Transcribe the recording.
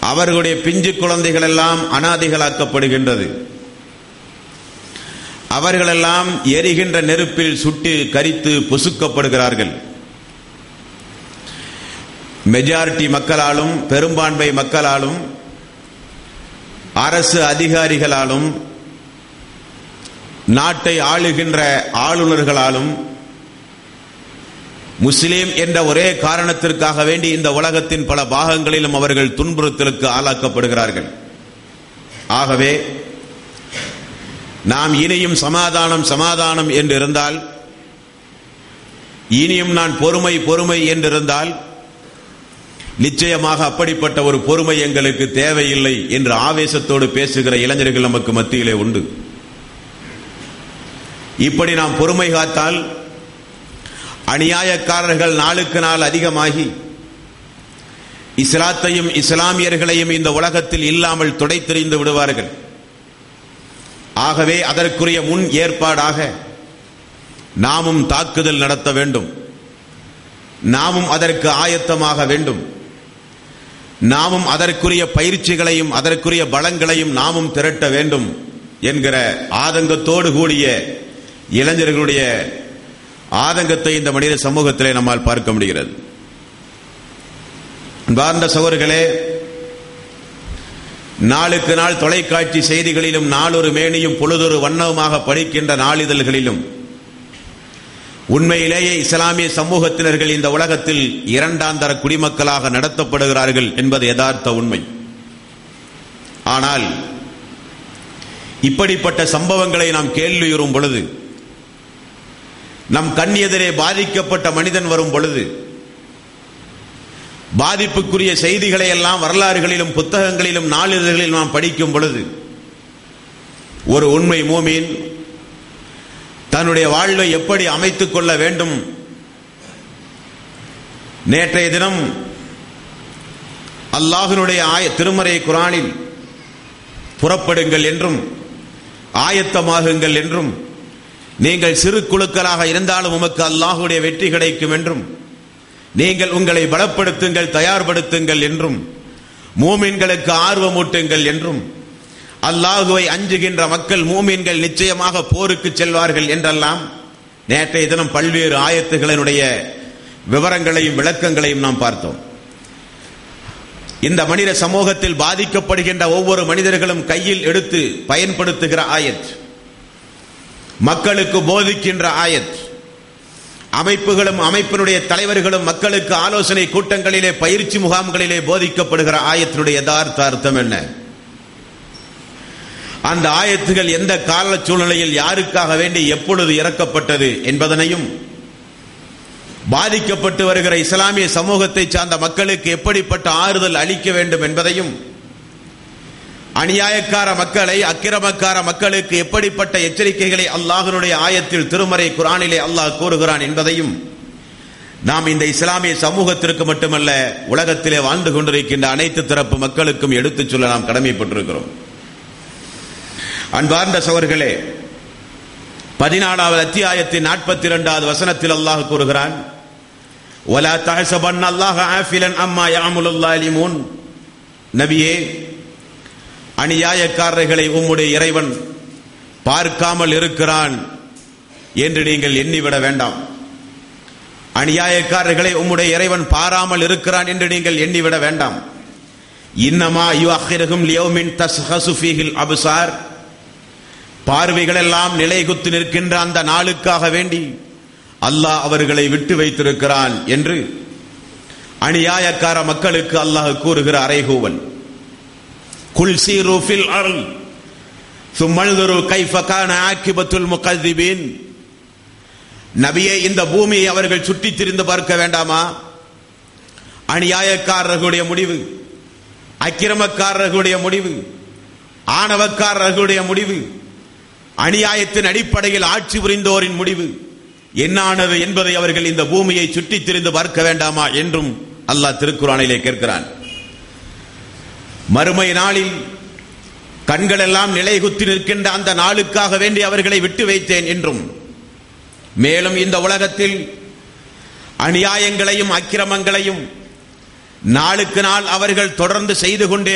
அவர்களுடைய பிஞ்சு குழந்தைகள் எல்லாம் அனாதிகளாக்கப்படுகின்றது அவர்களெல்லாம் எரிகின்ற நெருப்பில் சுட்டு கரித்து பொசுக்கப்படுகிறார்கள் மெஜாரிட்டி மக்களாலும் பெரும்பான்மை மக்களாலும் அரசு அதிகாரிகளாலும் நாட்டை ஆளுகின்ற ஆளுநர்களாலும் முஸ்லீம் என்ற ஒரே காரணத்திற்காக வேண்டி இந்த உலகத்தின் பல பாகங்களிலும் அவர்கள் துன்புறுத்தலுக்கு ஆளாக்கப்படுகிறார்கள் ஆகவே நாம் இனியும் சமாதானம் சமாதானம் என்று இருந்தால் இனியும் நான் பொறுமை பொறுமை என்றிருந்தால் நிச்சயமாக அப்படிப்பட்ட ஒரு பொறுமை எங்களுக்கு தேவையில்லை என்று ஆவேசத்தோடு பேசுகிற இளைஞர்கள் நமக்கு மத்தியிலே உண்டு இப்படி நாம் பொறுமை காத்தால் அநியாயக்காரர்கள் நாளுக்கு நாள் அதிகமாகி இஸ்லாத்தையும் இஸ்லாமியர்களையும் இந்த உலகத்தில் இல்லாமல் துடைத்தெறிந்து விடுவார்கள் ஆகவே அதற்குரிய முன் ஏற்பாடாக நாமும் தாக்குதல் நடத்த வேண்டும் நாமும் அதற்கு ஆயத்தமாக வேண்டும் நாமும் அதற்குரிய பயிற்சிகளையும் அதற்குரிய பலங்களையும் நாமும் திரட்ட வேண்டும் என்கிற ஆதங்கத்தோடு கூடிய இளைஞர்களுடைய ஆதங்கத்தை இந்த மனித சமூகத்திலே நம்மால் பார்க்க முடிகிறது அன்பார்ந்த சகோதரர்களே நாளுக்கு நாள் தொலைக்காட்சி செய்திகளிலும் நாளொரு மேனியும் பொழுதொரு வண்ணமாக படிக்கின்ற நாளிதழ்களிலும் உண்மையிலேயே இஸ்லாமிய சமூகத்தினர்கள் இந்த உலகத்தில் இரண்டாம் தர குடிமக்களாக நடத்தப்படுகிறார்கள் என்பது யதார்த்த உண்மை ஆனால் இப்படிப்பட்ட சம்பவங்களை நாம் கேள்வியுறும் பொழுது நம் கண் எதிரே பாதிக்கப்பட்ட மனிதன் வரும் பொழுது பாதிப்புக்குரிய செய்திகளை எல்லாம் வரலாறுகளிலும் புத்தகங்களிலும் நாளிதழ்களிலும் நாம் படிக்கும் பொழுது ஒரு உண்மை மூமீன் தன்னுடைய வாழ்வை எப்படி அமைத்துக் கொள்ள வேண்டும் நேற்றைய தினம் அல்லாஹினுடைய ஆய திருமறை குரானில் புறப்படுங்கள் என்றும் ஆயத்தமாகுங்கள் என்றும் நீங்கள் சிறு குழுக்களாக இருந்தாலும் உமக்கு அல்லாஹுடைய வெற்றி கிடைக்கும் என்றும் நீங்கள் உங்களை பலப்படுத்துங்கள் தயார்படுத்துங்கள் என்றும் மூமின்களுக்கு ஆர்வமூட்டுங்கள் என்றும் அல்லாஹுவை அஞ்சுகின்ற மக்கள் மூமீன்கள் நிச்சயமாக போருக்கு செல்வார்கள் என்றெல்லாம் நேற்றைய தினம் பல்வேறு ஆயத்துகளினுடைய விவரங்களையும் விளக்கங்களையும் நாம் பார்த்தோம் இந்த மனித சமூகத்தில் பாதிக்கப்படுகின்ற ஒவ்வொரு மனிதர்களும் கையில் எடுத்து பயன்படுத்துகிற ஆயத் மக்களுக்கு போதிக்கின்ற ஆயத் அமைப்புகளும் அமைப்பினுடைய தலைவர்களும் மக்களுக்கு ஆலோசனை கூட்டங்களிலே பயிற்சி முகாம்களிலே போதிக்கப்படுகிற ஆயத்தினுடைய யதார்த்த அர்த்தம் என்ன அந்த ஆயத்துகள் எந்த கால சூழ்நிலையில் யாருக்காக வேண்டி எப்பொழுது இறக்கப்பட்டது என்பதனையும் பாதிக்கப்பட்டு வருகிற இஸ்லாமிய சமூகத்தை சார்ந்த மக்களுக்கு எப்படிப்பட்ட ஆறுதல் அளிக்க வேண்டும் என்பதையும் அநியாயக்கார மக்களை அக்கிரமக்கார மக்களுக்கு எப்படிப்பட்ட எச்சரிக்கைகளை அல்லாஹனுடைய ஆயத்தில் திருமறை குரானிலே அல்லாஹ் கூறுகிறான் என்பதையும் நாம் இந்த இஸ்லாமிய சமூகத்திற்கு மட்டுமல்ல உலகத்திலே வாழ்ந்து கொண்டிருக்கின்ற அனைத்து தரப்பு மக்களுக்கும் எடுத்துச் சொல்ல நாம் கடமைப்பட்டிருக்கிறோம் அன்பார்ந்த சவர்களே பதினாலாவது அத்தியாயத்தின் நாற்பத்தி இரண்டாவது வசனத்தில் அல்லாஹ் கூறுகிறான் ولا تحسبن الله عافلا عما يعمل الظالمون நபியே அநியாயக்காரர்களை உம்முடைய இறைவன் பார்க்காமல் இருக்கிறான் என்று நீங்கள் எண்ணிவிட வேண்டாம் அநியாயக்காரர்களை உம்முடைய இறைவன் பாராமல் இருக்கிறான் என்று நீங்கள் எண்ணிவிட வேண்டாம் இன்னமா யு அஹிரகும் லியோமின் தஸ்ஹசு ஃபீஹில் அபுசார் பார்வைகள் எல்லாம் நிலைகுத்து நிற்கின்ற அந்த நாளுக்காக வேண்டி அல்லாஹ் அவர்களை விட்டு வைத்திருக்கிறான் என்று அநியாயக்கார மக்களுக்கு அல்லாஹ் கூறுகிற அறைகூவல் குல் சீரு ஃபில் அருள் சும்மல்துரு கைஃப கான ஆக்கிபத்துல் முகதிபீன் நபியே இந்த பூமியை அவர்கள் சுற்றி திரிந்து பார்க்க வேண்டாமா அநியாயக்காரர்களுடைய முடிவு அக்கிரமக்காரர்களுடைய முடிவு ஆணவக்காரர்களுடைய முடிவு அநியாயத்தின் அடிப்படையில் ஆட்சி புரிந்தோரின் முடிவு என்னானது என்பதை அவர்கள் இந்த பூமியை சுற்றி திரிந்து பார்க்க வேண்டாமா என்றும் அல்லாஹ் திருக்குறானிலே கேட்கிறான் மறுமை நாளில் கண்கள் எல்லாம் நிலைகுத்தி நிற்கின்ற அந்த நாளுக்காக வேண்டி அவர்களை விட்டு வைத்தேன் என்றும் மேலும் இந்த உலகத்தில் அநியாயங்களையும் அக்கிரமங்களையும் நாளுக்கு நாள் அவர்கள் தொடர்ந்து செய்து கொண்டே